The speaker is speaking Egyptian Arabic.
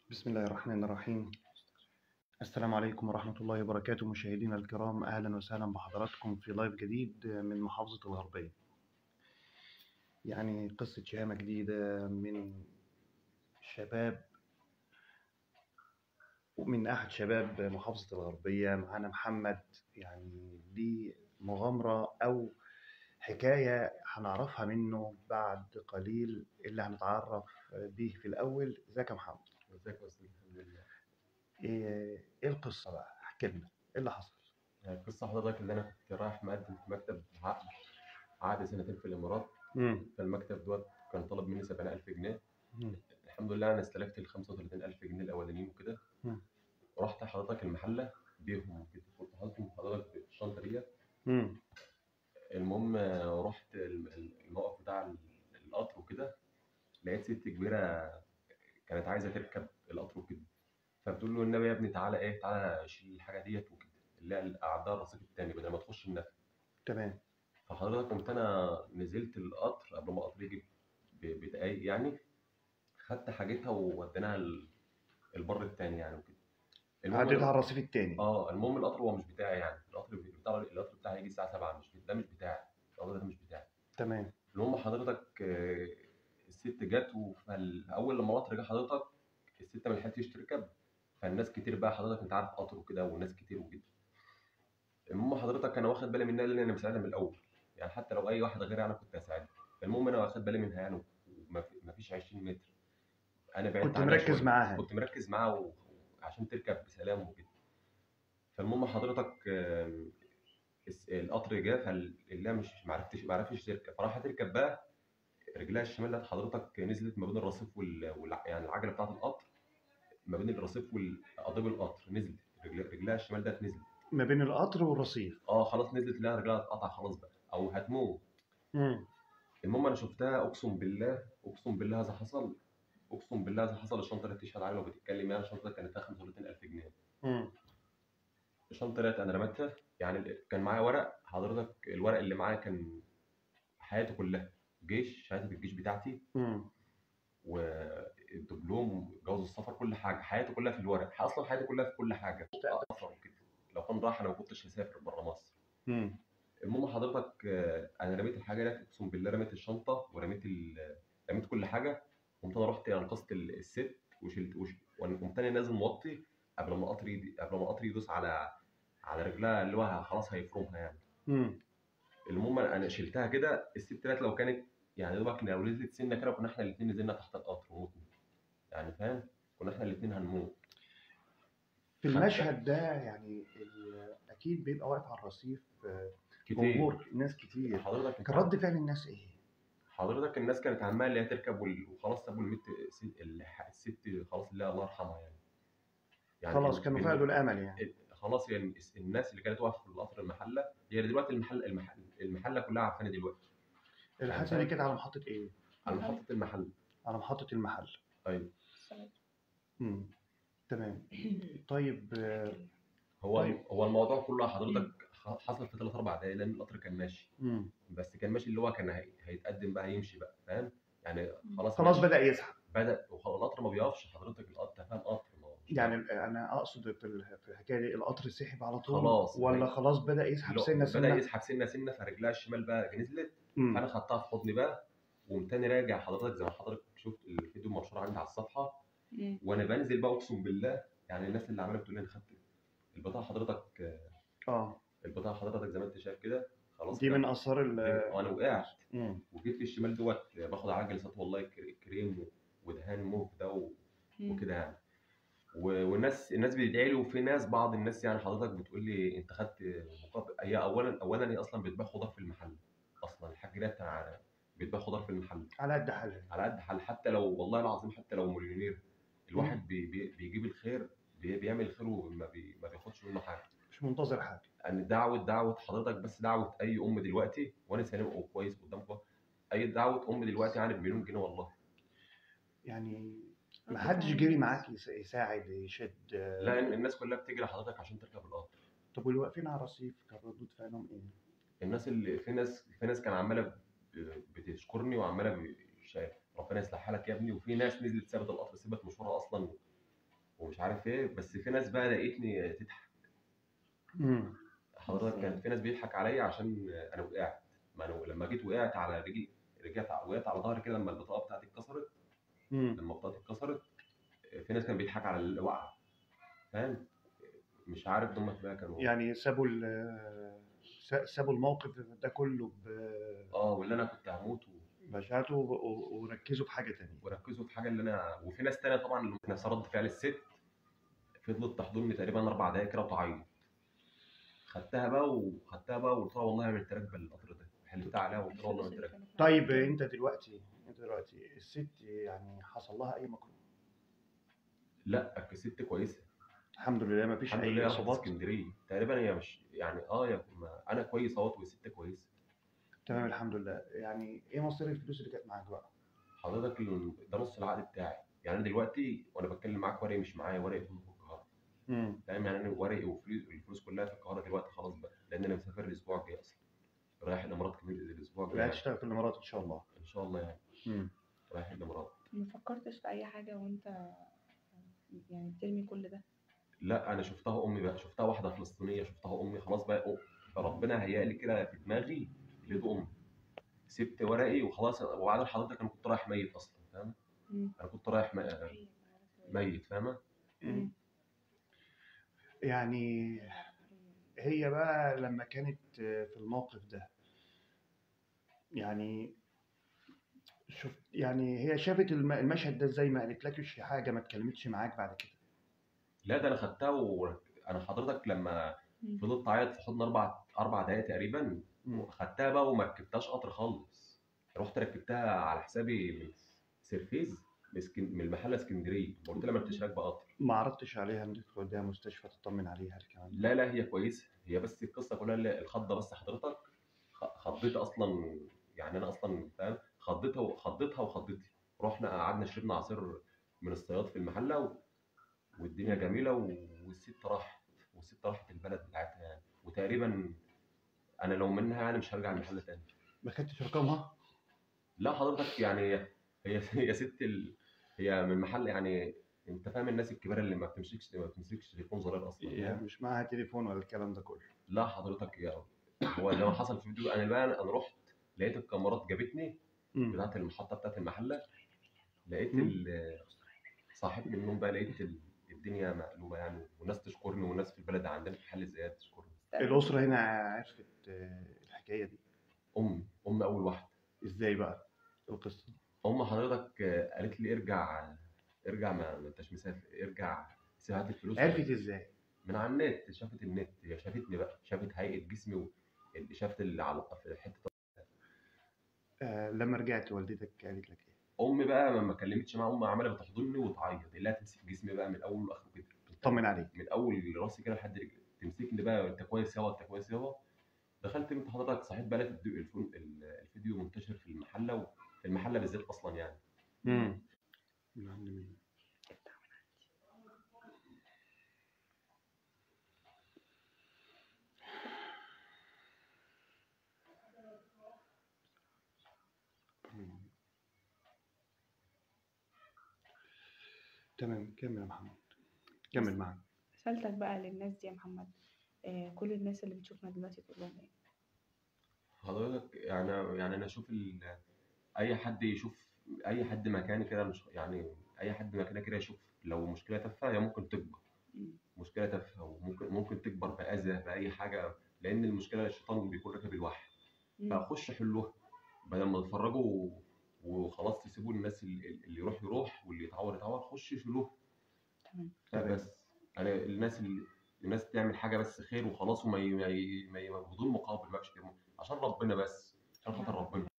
بسم الله الرحمن الرحيم السلام عليكم ورحمة الله وبركاته مشاهدينا الكرام أهلا وسهلا بحضراتكم في لايف جديد من محافظة الغربية يعني قصة شهامة جديدة من شباب ومن أحد شباب محافظة الغربية معانا محمد يعني دي مغامرة أو حكاية هنعرفها منه بعد قليل اللي هنتعرف بيه في الأول ازيك يا محمد ازيك يا استاذ الحمد لله ايه إيه القصة بقى احكي لنا ايه اللي حصل يعني قصة حضرتك اللي انا كنت رايح مقدم في مكتب عقد عقد سنتين في الامارات مم. فالمكتب دوت كان طلب مني 70000 جنيه مم. الحمد لله انا استلفت ال 35000 جنيه الاولانيين وكده مم. ورحت حضرتك المحله بيهم وكده كنت حاططهم حضرتك في الشنطه ديت مم. المهم آه، رحت الم- الموقف بتاع ال- القطر وكده لقيت ست كبيره كانت عايزه تركب القطر وكده فبتقول له النبي يا ابني تعالى ايه تعالى شيل الحاجه ديت وكده اللي هي اعدها الرصيف التاني بدل ما تخش النفق تمام فحضرتك قمت انا نزلت القطر قبل ما القطر يجي ب- بدقايق يعني خدت حاجتها ووديناها ال- البر التاني يعني وكده المهم عديت على الرصيف التاني اه المهم القطر هو مش بتاعي يعني القطر بتاع القطر بتاعي يجي الساعه 7 مش ده مش بتاعي القطر ده مش بتاعي تمام المهم حضرتك آه، الست جت فاول لما القطر جه حضرتك الست ما لحقتش تركب فالناس كتير بقى حضرتك انت عارف قطر وكده وناس كتير وكده المهم حضرتك انا واخد بالي منها لان انا مساعدها من الاول يعني حتى لو اي واحد غيري انا كنت هساعدها المهم انا واخد بالي منها يعني وما فيش 20 متر انا بعدت كنت عنها مركز شوية. معاها كنت مركز معاها و- عشان تركب بسلام وكده فالمهم حضرتك آم، الس- القطر جه فاللي مش ما عرفتش ما عرفتش تركب فراحت تركب بقى رجلها الشمال لقيت حضرتك نزلت ما بين الرصيف وال... وال... يعني العجله بتاعت القطر ما بين الرصيف والقضيب القطر نزلت رجل... رجلها الشمال ده نزلت ما بين القطر والرصيف اه خلاص نزلت لها رجلها اتقطع خلاص بقى او هتموت مم. المهم انا شفتها اقسم بالله اقسم بالله هذا حصل اقسم بالله هذا حصل الشنطه اللي بتشهد عليها وبتتكلم يعني الشنطه كانت فيها 35000 جنيه مم. الشنطه ديت انا رميتها يعني كان معايا ورق حضرتك الورق اللي معايا كان حياتي كلها جيش شهاده الجيش بتاعتي مم. والدبلوم جواز السفر كل حاجه حياتي كلها في الورق اصلا حياتي كلها في كل حاجه سفر وكده لو كان راح انا ما كنتش هسافر بره مصر مم. المهم حضرتك آه، انا رميت الحاجه ديت اقسم بالله رميت الشنطه ورميت ال... رميت كل حاجه قمت انا رحت انقذت ال- الست وشلت وش... وقمت انا نازل موطي قبل ما القطر يدي... قبل ما القطر يدوس على على رجلها اللي هو خلاص هيفرمها يعني مم. المهم انا شلتها كده الست ديت لو كانت يعني يا دوبك لو نزلت سنه كده كنا احنا الاثنين نزلنا تحت القطر وموتنا يعني فاهم كنا احنا الاثنين هنموت في المشهد ده يعني ال- اكيد بيبقى واقف على الرصيف آه، كتير جمهور ناس كتير حضرتك كان رد فعل الناس ايه؟ حضرتك الناس كانت عماله اللي هي تركب وال- وخلاص سابوا المت س- ال- الست خلاص اللي هي الله يرحمها يعني خلاص كانوا ال- فقدوا الامل يعني خلاص يعني الس- الناس اللي كانت واقفه في القطر المحله هي دلوقتي المحل المحل المحله كلها عارفاني دلوقتي الحادثه دي كانت على محطه ايه؟ على محطه المحل على محطه المحل ايوه مم. تمام طيب آه، هو طيب. هو الموضوع كله حضرتك ح- حصل في ثلاث اربع دقايق لان القطر كان ماشي مم. بس كان ماشي اللي هو كان هي- هيتقدم بقى هيمشي بقى فاهم يعني خلاص خلاص ماشي. بدا يسحب بدا وخلاص القطر ما بيقفش حضرتك القطر فاهم قطر ما هو مش يعني انا اقصد في ال- في الحكايه دي القطر سحب على طول خلاص. ولا خلاص بدا يسحب لا، سنه بدا سنه يسحب سنه سنه فرجلها الشمال بقى نزلت مم. فانا خدتها في حضني بقى وقمت تاني راجع حضرتك زي ما حضرتك شفت الفيديو منشور عندي على الصفحه مم. وانا بنزل بقى اقسم بالله يعني الناس اللي عماله بتقول لي انا خدت البطاقه حضرتك اه البطاقه حضرتك زي ما انت شايف كده خلاص دي كده. من اثار ال انا وقعت مم. وجيت الشمال دوت باخد على جلسات والله كر- كريم و- ودهان موف ده و- مم. وكده يعني و- والناس الناس بتدعي لي وفي ناس بعض الناس يعني حضرتك بتقول لي انت خدت مقابل هي اولا اولا هي اصلا بتبيع خضار في المحل اصلا الحاج ده بتاع بتبيع خضار في المحل على قد حالها على قد حال حتى لو والله العظيم حتى لو مليونير الواحد بي بي بيجيب الخير بي بيعمل الخير وما بي ما بياخدش منه حاجه مش منتظر حاجه ان دعوه دعوه حضرتك بس دعوه اي ام دلوقتي وانا سليم وكويس قدامكم اي دعوه ام دلوقتي يعني بمليون جنيه والله يعني ما حدش جري معاك يس- يساعد يشد آه، لا الناس كلها بتجري حضرتك عشان تركب القطر طب واللي واقفين على الرصيف كان ردود فعلهم ايه؟ الناس اللي في ناس في ناس كان عماله ب- بتشكرني وعماله ب- شايف ربنا يصلح حالك يا ابني وفي ناس نزلت سابت القطر سابت مشوارها اصلا ومش عارف ايه بس في ناس بقى لقيتني تضحك مم. حضرتك إزاي؟ كان في ناس بيضحك عليا عشان انا وقعت ما انا لما جيت وقعت على رجلي رجعت وقعت على ظهري كده لما البطاقه بتاعتي اتكسرت مم. لما بطاقتي اتكسرت في ناس كان بيضحك على الوقعه فاهم مش عارف دول بقى كانوا يعني سابوا ال- س- سابوا الموقف ده كله ب- اه واللي انا كنت هموت و... ببشاعته و- و- وركزوا في حاجه تانية وركزوا في حاجه اللي انا وفي ناس تانية طبعا اللي نفس رد فعل الست فضلت تحضني تقريبا اربع دقايق كده وتعيط خدتها بقى وخدتها بقى وقلت لها والله انا كنت راكبه القطر ده حلفتها عليها وقلت لها والله الفلوس ما اللي كنت راكبه كانت معاك طيب كام؟ انت دلوقتي انت دلوقتي الست يعني حصل لها اي مكروه لا الست كويسه الحمد لله ما فيش الحمد اي لله راحت اصابات اسكندريه تقريبا هي مش يعني اه يا ما انا كويس اهوت والست كويسه تمام الحمد لله يعني ايه مصير الفلوس اللي كانت معاك بقى حضرتك ال- ده نص العقد بتاعي يعني أنا دلوقتي وانا بتكلم معاك ورقي مش معايا ورقي كله في القاهره امم فاهم يعني انا ورقي وفلوس الفلوس كلها في القاهره دلوقتي خلاص بقى لان انا مسافر الاسبوع الجاي اصلا رايح الامارات كمان الاسبوع الجاي رايح تشتغل في الامارات ان شاء الله ان شاء الله يعني امم رايح الامارات ما فكرتش في اي حاجه وانت يعني بترمي كل ده لا انا شفتها امي بقى شفتها واحده فلسطينيه شفتها امي خلاص بقى أم. ربنا هيأ لي كده في دماغي اللي دي امي سبت ورقي وخلاص وبعدين حضرتك انا كنت رايح ميت اصلا فاهم مم. انا كنت رايح م- ميت فاهمه مم. يعني هي بقى لما كانت في الموقف ده يعني شفت يعني هي شافت الم- المشهد ده ازاي ما قالتلكش حاجه ما اتكلمتش معاك بعد كده لا ده انا خدتها وانا حضرتك لما مم. فضلت اعيط في حضن اربع اربع دقايق تقريبا مم. خدتها بقى وما ركبتهاش قطر خالص رحت ركبتها على حسابي من سيرفيز من اسكن- من المحله اسكندريه قلت لها ما انتش راكبه قطر ما عرضتش عليها انك توديها مستشفى تطمن عليها الكلام ده لا لا هي كويسه هي بس القصه كلها اللي الخضه بس حضرتك خ- خضيت اصلا يعني انا اصلا فاهم خضيتها وخضيتها وخضتي رحنا قعدنا شربنا عصير من الصياد في المحله و... والدنيا جميله و... والست راحت والست راحت البلد بتاعتها يعني وتقريبا انا لو منها يعني مش هرجع المحل تاني ما خدتش رقمها لا حضرتك يعني هي هي ست ال... هي من محل يعني انت فاهم الناس الكبيره اللي ما بتمسكش ما بتمسكش تليفون زرار اصلا يعني مش معاها تليفون ولا الكلام ده كله لا حضرتك يا هو اللي هو حصل في فيديو انا بقى انا رحت لقيت الكاميرات جابتني مم. بتاعت المحطه بتاعت المحله لقيت مم. ال- صاحبني منهم بقى لقيت ال- الدنيا مقلوبه يعني وناس تشكرني وناس في البلد عندنا في محل زياد تشكرني الاسره هنا عرفت آه، الحكايه دي امي امي اول واحده ازاي بقى القصه ام حضرتك آه، قالت لي ارجع ارجع ما ما انتش مسافر ارجع سيب هات الفلوس عرفت ازاي من على النت شافت النت هي شافتني بقى شافت هيئه جسمي و- شافت اللي على في حته آه لما رجعت والدتك قالت لك ايه امي بقى ما كلمتش معاها امي عماله بتحضني وتعيط قال لها تمسك جسمي بقى من اول لاخره كده طمن عليك من اول راسي كده لحد رجلي تمسكني بقى انت كويس يابا انت كويس يابا دخلت انت حضرتك صحيت بقى لقيت الفيديو- الفون- ال- الفيديو منتشر في المحله وفي المحله بالذات اصلا يعني امم من عند مين مم. تمام كمل يا محمد كمل معاك رسالتك بقى للناس دي يا محمد آه كل الناس اللي بتشوفنا دلوقتي تقول لهم ايه حضرتك يعني يعني انا اشوف ال... اي حد يشوف اي حد مكاني كده مش يعني اي حد مكاني كده يشوف لو مشكله تافهه هي ممكن تكبر مم. مشكله تافهه وممكن ممكن تكبر باذى باي حاجه لان المشكله الشيطان بيكون راكب الوحي مم. فخش حلوها بدل ما تتفرجوا و- وخلاص تسيبوا الناس اللي, اللي يروح يروح واللي يتعور يتعور خش شيلوها تمام تمام. بس انا الناس اللي الناس تعمل حاجه بس خير وخلاص وما ي- ما ي- ما ي- بدون مقابل ما فيش عشان ربنا بس عشان خاطر ربنا